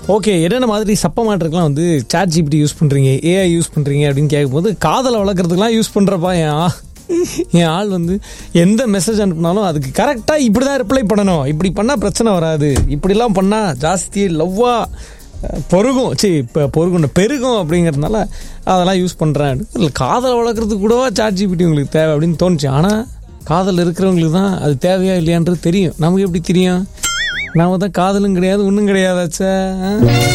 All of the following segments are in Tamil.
ஓகே என்னென்ன மாதிரி சப்ப மாட்டுறதுக்குலாம் வந்து சாட் ஜிபிடி யூஸ் பண்ணுறீங்க ஏஐ யூஸ் பண்ணுறீங்க அப்படின்னு கேட்கும்போது காதலை வளர்க்குறதுக்குலாம் யூஸ் பண்ணுறப்பா என் ஆ என் ஆள் வந்து எந்த மெசேஜ் அனுப்புனாலும் அதுக்கு கரெக்டாக இப்படி தான் ரிப்ளை பண்ணணும் இப்படி பண்ணால் பிரச்சனை வராது இப்படிலாம் பண்ணால் ஜாஸ்தி லவ்வாக பொருகும் சி இப்போ பொருகும் பெருகும் அப்படிங்கிறதுனால அதெல்லாம் யூஸ் பண்ணுறேன் இல்லை காதலை வளர்க்குறதுக்கு கூடவா சாட் ஜிபிடி உங்களுக்கு தேவை அப்படின்னு தோணுச்சு ஆனால் காதல் இருக்கிறவங்களுக்கு தான் அது தேவையா இல்லையான்றது தெரியும் நமக்கு எப்படி தெரியும் நாம தான் காதலும் கிடையாது ஒன்றும் கிடையாதாச்சே ஆ?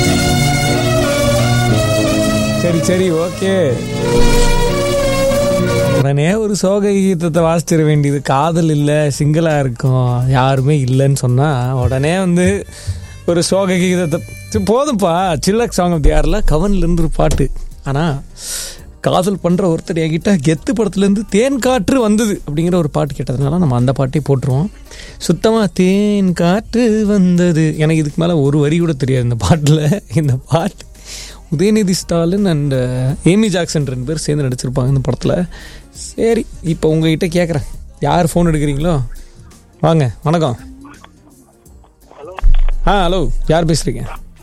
சரி சரி ஓகே உடனே ஒரு சோக கீதத்தை வாசிச்சிட வேண்டியது காதல் இல்லை சிங்கிளாக இருக்கும் யாருமே இல்லைன்னு சொன்னால் உடனே வந்து ஒரு சோக கீதத்தை சரி, போதும்ப்பா சில்லக் சாங் ஆஃப் யாரில் கவன்லேருந்து ஒரு பாட்டு ஆனால் காதல் பண்ணுற ஒருத்தர் என்கிட்ட கெத்து படத்துலேருந்து தேன் காற்று வந்தது அப்படிங்கிற ஒரு பாட்டு கேட்டதுனால நம்ம அந்த பாட்டை போட்டுருவோம் சுத்தமாக தேன் காற்று வந்தது எனக்கு இதுக்கு மேலே ஒரு வரி கூட தெரியாது இந்த பாட்டில் இந்த பாட்டு Udhayanidhi Stalin and Amy Jackson ரெண்டு பேர் சேர்ந்து நடிச்சிருப்பாங்க இந்த படத்தில் சரி இப்போ உங்ககிட்ட கேட்குறேன் யார் ஃபோன் எடுக்கிறீங்களோ வாங்க வணக்கம் ஆ ஹலோ யார் பேசுகிறீங்க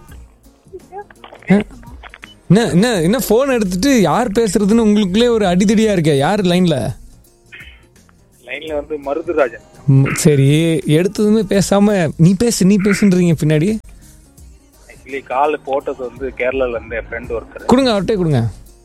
என்ன என்ன என்ன ஃபோன் எடுத்துட்டு யார் பேசுறதுன்னு உங்களுக்குள்ளே ஒரு அடிதடியாக இருக்கே யார் லைனில் லைன்ல வந்து மருதுராஜன் சரி எடுத்ததுமே பேசாமல் நீ பேசு நீ பேசுன்றீங்க பின்னாடி ஆக்சுவலி கால் போட்டது வந்து கேரளால இருந்து என் ஃப்ரெண்ட் ஒருத்தர் கொடுங்க அவர்கிட்ட கொடுங்க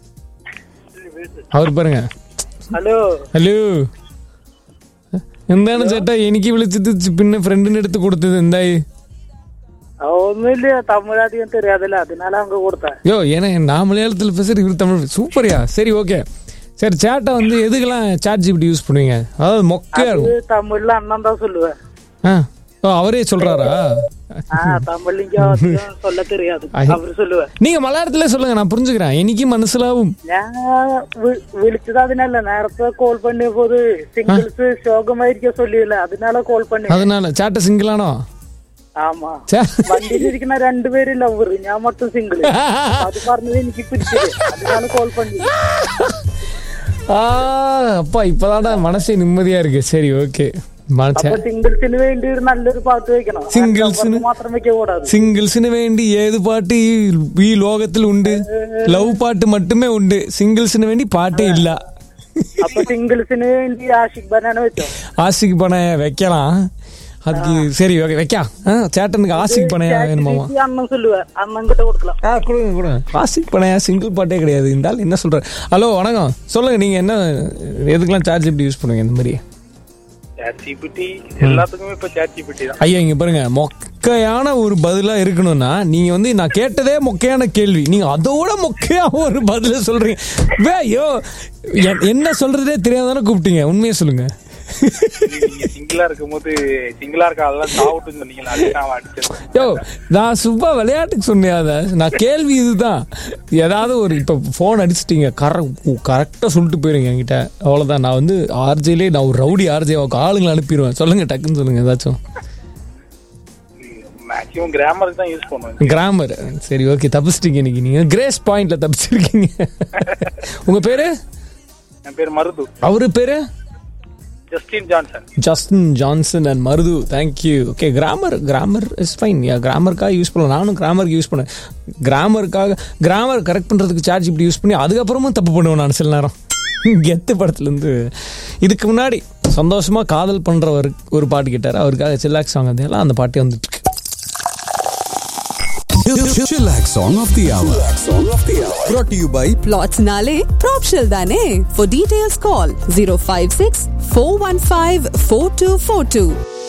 அவர் பாருங்க ஹலோ ഹലോ എന്താണ് ചേട്ടാ എനിക്ക് വിളിച്ചത് പിന്നെ ഫ്രണ്ടിന് എടുത്ത് കൊടുത്തത് എന്തായി ஒன்னும் தமிழ் அதிகம் தெரியாதுல்ல அதனால அவங்க கொடுத்தேன் யோ ஏன்னா நான் மலையாளத்தில் பேசுறது இவர் தமிழ் சூப்பர்யா சரி ஓகே சரி சேட்டை வந்து எதுக்கெல்லாம் சாட் ஜிபிடி யூஸ் பண்ணுவீங்க அதாவது மொக்கையா இருக்கும் தமிழ்ல அண்ணன் தான் சொல்லுவேன் ஆ ஓ அவரே சொல்றாரா தமிழ் இங்க அதிகம் சொல்ல தெரியாது அவரு சொல்லுவேன் நீங்க மலையாளத்திலே சொல்லுங்க நான் புரிஞ்சுக்கிறேன் എനിക്ക് മനസ്സിലാവും ഞാൻ വി- വിളിച്ചത് അതിനല്ല നേരത്തെ കോൾ പണിയ പോത് സിംഗിൾസ് ശോകമായിരിക്കും சொல்லியில அதனால കോൾ பண்ணி அதனால சேட்டை சிங்கிளானோ ஆமா சே വണ്ടിയിൽ ഇരിക്കുന്ന രണ്ടുപേരും ലവർ ഞാൻ മൊത്തം സിംഗിൾ അത് പറഞ്ഞത് എനിക്ക് പിടിച്ചത് அதனால കോൾ பண்ணி ஆ அப்பா இப்பதான்டா மனசே நிம்மதியா இருக்கு சரி ஓகே അപ്പൊ സിംഗിൾസിന് വേണ്ടി ഒരു നല്ലൊരു പാട്ട് വെക്കണം സിംഗിൾസിന് അവർക്ക് മാത്രം വെക്കാൻ കൂടാതെ സിംഗിൾസിന് വേണ്ടി ഏത് പാട്ട് ഈ ഈ ലോകത്തിൽ ഉണ്ട് ലവ് പാട്ട് மட்டுமே ഉണ്ട് സിംഗിൾസിന് വേണ്ടി പാട്ടേ ഇല്ല അപ്പൊ സിംഗിൾസിന് വേണ്ടി ആഷിക് ബനാന വെച്ചോ ஆசிக்கு பணைய வைக்கலாம் அதுக்கு சரி ஓகே வைக்கா ஆ, சேட்டனுக்கு ஆசிக்கு பணையா வேணுமாமா ഈ അണ്ണൻ சொல்லுவ அண்ணன் கிட்ட கொடுக்கலாம் ஆ கொடுங்க கொடுங்க ஆசிக் பணையா சிங்கிள் பாட்டே கிடையாது இந்த ஆள் என்ன சொல்ற ஹலோ வணக்கம் சொல்லுங்க நீங்க என்ன எதுக்கெல்லாம் சார்ஜ் எப்படி யூஸ் பண்ணுவீங்க இந்த மாதிரி ஜிபிடி எல்லாத்துக்குமே இப்ப சாட் ஜிபிடி தான் ஐயா இங்க பாருங்க மொக்கையான ஒரு பதிலா இருக்கணும்னா நீங்க வந்து நான் கேட்டதே மொக்கையான கேள்வி நீங்க அதோட மொக்கையா ஒரு பதில சொல்றீங்க வே ஐயோ எ- என்ன சொல்றதே தெரியாதானே கூப்பிட்டீங்க உண்மையை சொல்லுங்க நீங்க சிங்கிளா இருக்கும்போது சிங்கிளா இருக்க அதெல்லாம் சாவுட்டுன்னு சொன்னீங்களா அதுக்கு நான் அடிச்சது யோ நான் சும்மா விளையாட்டுக்கு சொன்னேன் அதை நான் கேள்வி இதுதான் ஏதாவது ஒரு இப்போ ஃபோன் அடிச்சிட்டீங்க கர கரெக்டாக சொல்லிட்டு போயிருங்க என்கிட்ட அவ்வளோதான் நான் வந்து ஆர்ஜேலே நான் ஒரு ரவுடி ஆர்ஜே ஆளுங்களை அனுப்பிடுவேன் சொல்லுங்க டக்குன்னு சொல்லுங்க ஏதாச்சும் மேக்ஸிமம் கிராமருக்கு தான் யூஸ் பண்ணுவேன் கிராமர் சரி ஓகே தப்பிச்சிட்டீங்க இன்னைக்கு நீங்க கிரேஸ் பாயிண்ட்ல தப்பிச்சிருக்கீங்க உங்க பேரு என் பேர் மருது அவரு பேரு Justin Johnson Justin Johnson and Marudhu thank you okay grammar grammar is fine ya கிராமருக்காக யூஸ் பண்ணலாம் நானும் கிராமருக்கு யூஸ் பண்ணேன் கிராமருக்காக கிராமர் கரெக்ட் பண்ணுறதுக்கு சார்ஜ் இப்படி யூஸ் பண்ணி அதுக்கப்புறமும் தப்பு பண்ணுவேன் நான் சில நேரம் கெத்து படத்துலேருந்து இதுக்கு முன்னாடி சந்தோஷமாக காதல் பண்ணுறவர் ஒரு பாட்டு கேட்டார் அவருக்காக சில்லாக் சாங் அதெல்லாம் அந்த பாட்டே வந்துட்டு இருக்கு Chillax Song of the Hour. Song of the Hour. Brought to you by Plots Nale, Propshell Dane. For details, call 056 415 4242.